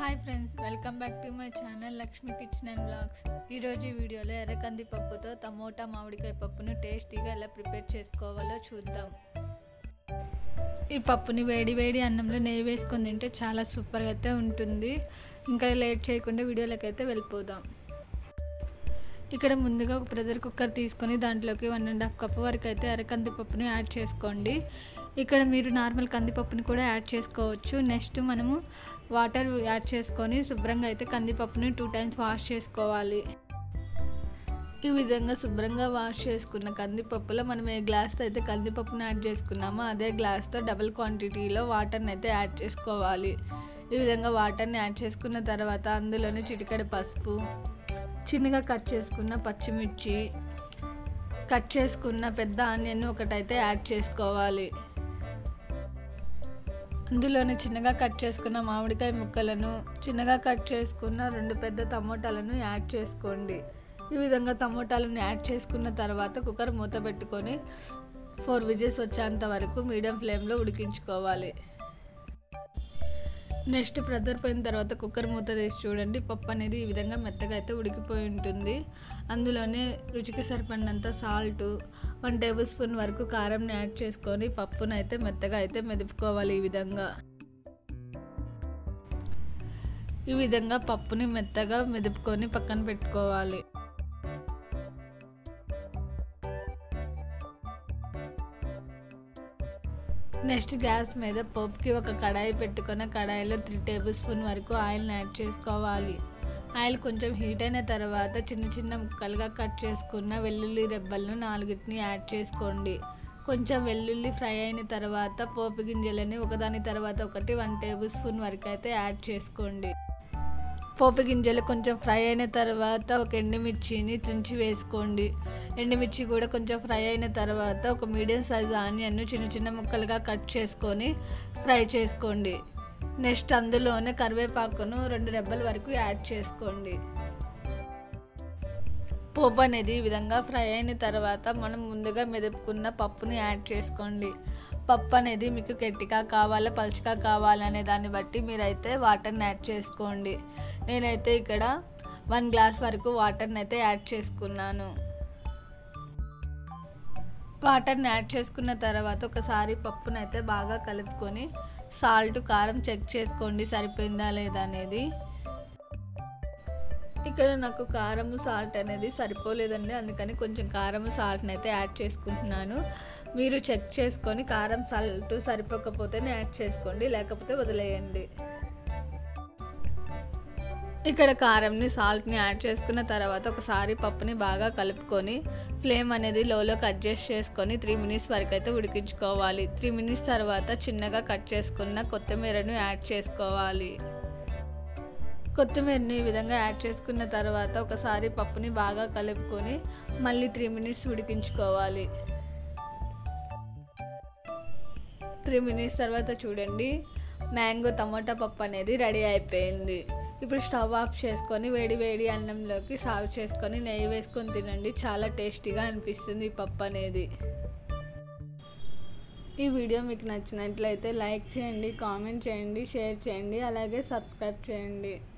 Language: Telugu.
hi friends welcome back to my channel Lakshmi kitchen and blogs ఈరోజు ఈ వీడియోలో ఎర్రకంది పప్పుతో టమోటా మామిడికాయ పప్పును టేస్టీగా ఎలా ప్రిపేర్ చేసుకోవాలో చూద్దాం ఈ పప్పుని వేడి వేడి అన్నంలో నెయ్యి వేసుకొని తింటే చాలా సూపర్గా అయితే ఉంటుంది ఇంకా లేట్ చేయకుండా వీడియోలోకి అయితే వెళ్ళిపోదాం ఇక్కడ ముందుగా ఒక ప్రెషర్ కుక్కర్ తీసుకొని దాంట్లోకి వన్ అండ్ హాఫ్ కప్ వరకు అయితే అరకంది పప్పుని యాడ్ చేసుకోండి ఇక్కడ మీరు నార్మల్ కందిపప్పుని కూడా యాడ్ చేసుకోవచ్చు నెక్స్ట్ మనము వాటర్ యాడ్ చేసుకొని శుభ్రంగా అయితే కందిపప్పుని టూ టైమ్స్ వాష్ చేసుకోవాలి ఈ విధంగా శుభ్రంగా వాష్ చేసుకున్న కందిపప్పులో మనం ఏ గ్లాస్తో అయితే కందిపప్పుని యాడ్ చేసుకున్నామో అదే గ్లాస్తో డబుల్ క్వాంటిటీలో వాటర్ని అయితే యాడ్ చేసుకోవాలి ఈ విధంగా వాటర్ని యాడ్ చేసుకున్న తర్వాత అందులోనే చిటికెడు పసుపు చిన్నగా కట్ చేసుకున్న పచ్చిమిర్చి కట్ చేసుకున్న పెద్ద ఆనియన్ ఒకటైతే యాడ్ చేసుకోవాలి అందులోనే చిన్నగా కట్ చేసుకున్న మామిడికాయ ముక్కలను చిన్నగా కట్ చేసుకున్న రెండు పెద్ద టమోటాలను యాడ్ చేసుకోండి ఈ విధంగా టమోటాలను యాడ్ చేసుకున్న తర్వాత కుక్కర్ మూత పెట్టుకొని ఫోర్ విజిల్స్ వచ్చేంత వరకు మీడియం ఫ్లేమ్లో ఉడికించుకోవాలి నెక్స్ట్ ప్రెజర్ పోయిన తర్వాత కుక్కర్ మూత తీసి చూడండి పప్పు అనేది ఈ విధంగా మెత్తగా అయితే ఉడికిపోయి ఉంటుంది అందులోనే రుచికి సరిపడినంత సాల్ట్ వన్ టేబుల్ స్పూన్ వరకు కారంని యాడ్ చేసుకొని పప్పును అయితే మెత్తగా అయితే మెదుపుకోవాలి ఈ విధంగా ఈ విధంగా పప్పుని మెత్తగా మెదుపుకొని పక్కన పెట్టుకోవాలి నెక్స్ట్ గ్యాస్ మీద పోపుకి ఒక కడాయి పెట్టుకున్న కడాయిలో త్రీ టేబుల్ స్పూన్ వరకు ఆయిల్ని యాడ్ చేసుకోవాలి ఆయిల్ కొంచెం హీట్ అయిన తర్వాత చిన్న చిన్న ముక్కలుగా కట్ చేసుకున్న వెల్లుల్లి రెబ్బలను నాలుగిటిని యాడ్ చేసుకోండి కొంచెం వెల్లుల్లి ఫ్రై అయిన తర్వాత పోపు గింజలని ఒకదాని తర్వాత ఒకటి వన్ టేబుల్ స్పూన్ వరకు అయితే యాడ్ చేసుకోండి పోపు గింజలు కొంచెం ఫ్రై అయిన తర్వాత ఒక ఎండుమిర్చిని తుంచి వేసుకోండి ఎండుమిర్చి కూడా కొంచెం ఫ్రై అయిన తర్వాత ఒక మీడియం సైజ్ ఆనియన్ను చిన్న చిన్న ముక్కలుగా కట్ చేసుకొని ఫ్రై చేసుకోండి నెక్స్ట్ అందులోనే కరివేపాకును రెండు రెబ్బల వరకు యాడ్ చేసుకోండి పోపు అనేది ఈ విధంగా ఫ్రై అయిన తర్వాత మనం ముందుగా మెదుపుకున్న పప్పుని యాడ్ చేసుకోండి పప్పు అనేది మీకు గట్టిగా కావాలా పలుచగా కావాలనే దాన్ని బట్టి మీరైతే వాటర్ని యాడ్ చేసుకోండి నేనైతే ఇక్కడ వన్ గ్లాస్ వరకు వాటర్ని అయితే యాడ్ చేసుకున్నాను వాటర్ని యాడ్ చేసుకున్న తర్వాత ఒకసారి పప్పును అయితే బాగా కలుపుకొని సాల్ట్ కారం చెక్ చేసుకోండి సరిపోయిందా లేదా అనేది ఇక్కడ నాకు కారము సాల్ట్ అనేది సరిపోలేదండి అందుకని కొంచెం కారము సాల్ట్ని అయితే యాడ్ చేసుకుంటున్నాను మీరు చెక్ చేసుకొని కారం సాల్ట్ సరిపోకపోతేనే యాడ్ చేసుకోండి లేకపోతే వదిలేయండి ఇక్కడ కారంని సాల్ట్ని యాడ్ చేసుకున్న తర్వాత ఒకసారి పప్పుని బాగా కలుపుకొని ఫ్లేమ్ అనేది లోలోకి అడ్జస్ట్ చేసుకొని త్రీ మినిట్స్ వరకు అయితే ఉడికించుకోవాలి త్రీ మినిట్స్ తర్వాత చిన్నగా కట్ చేసుకున్న కొత్తిమీరను యాడ్ చేసుకోవాలి కొత్తిమీరని ఈ విధంగా యాడ్ చేసుకున్న తర్వాత ఒకసారి పప్పుని బాగా కలుపుకొని మళ్ళీ త్రీ మినిట్స్ ఉడికించుకోవాలి త్రీ మినిట్స్ తర్వాత చూడండి మ్యాంగో టమోటా పప్పు అనేది రెడీ అయిపోయింది ఇప్పుడు స్టవ్ ఆఫ్ చేసుకొని వేడి వేడి అన్నంలోకి సర్వ్ చేసుకొని నెయ్యి వేసుకొని తినండి చాలా టేస్టీగా అనిపిస్తుంది ఈ పప్పు అనేది ఈ వీడియో మీకు నచ్చినట్లయితే లైక్ చేయండి కామెంట్ చేయండి షేర్ చేయండి అలాగే సబ్స్క్రైబ్ చేయండి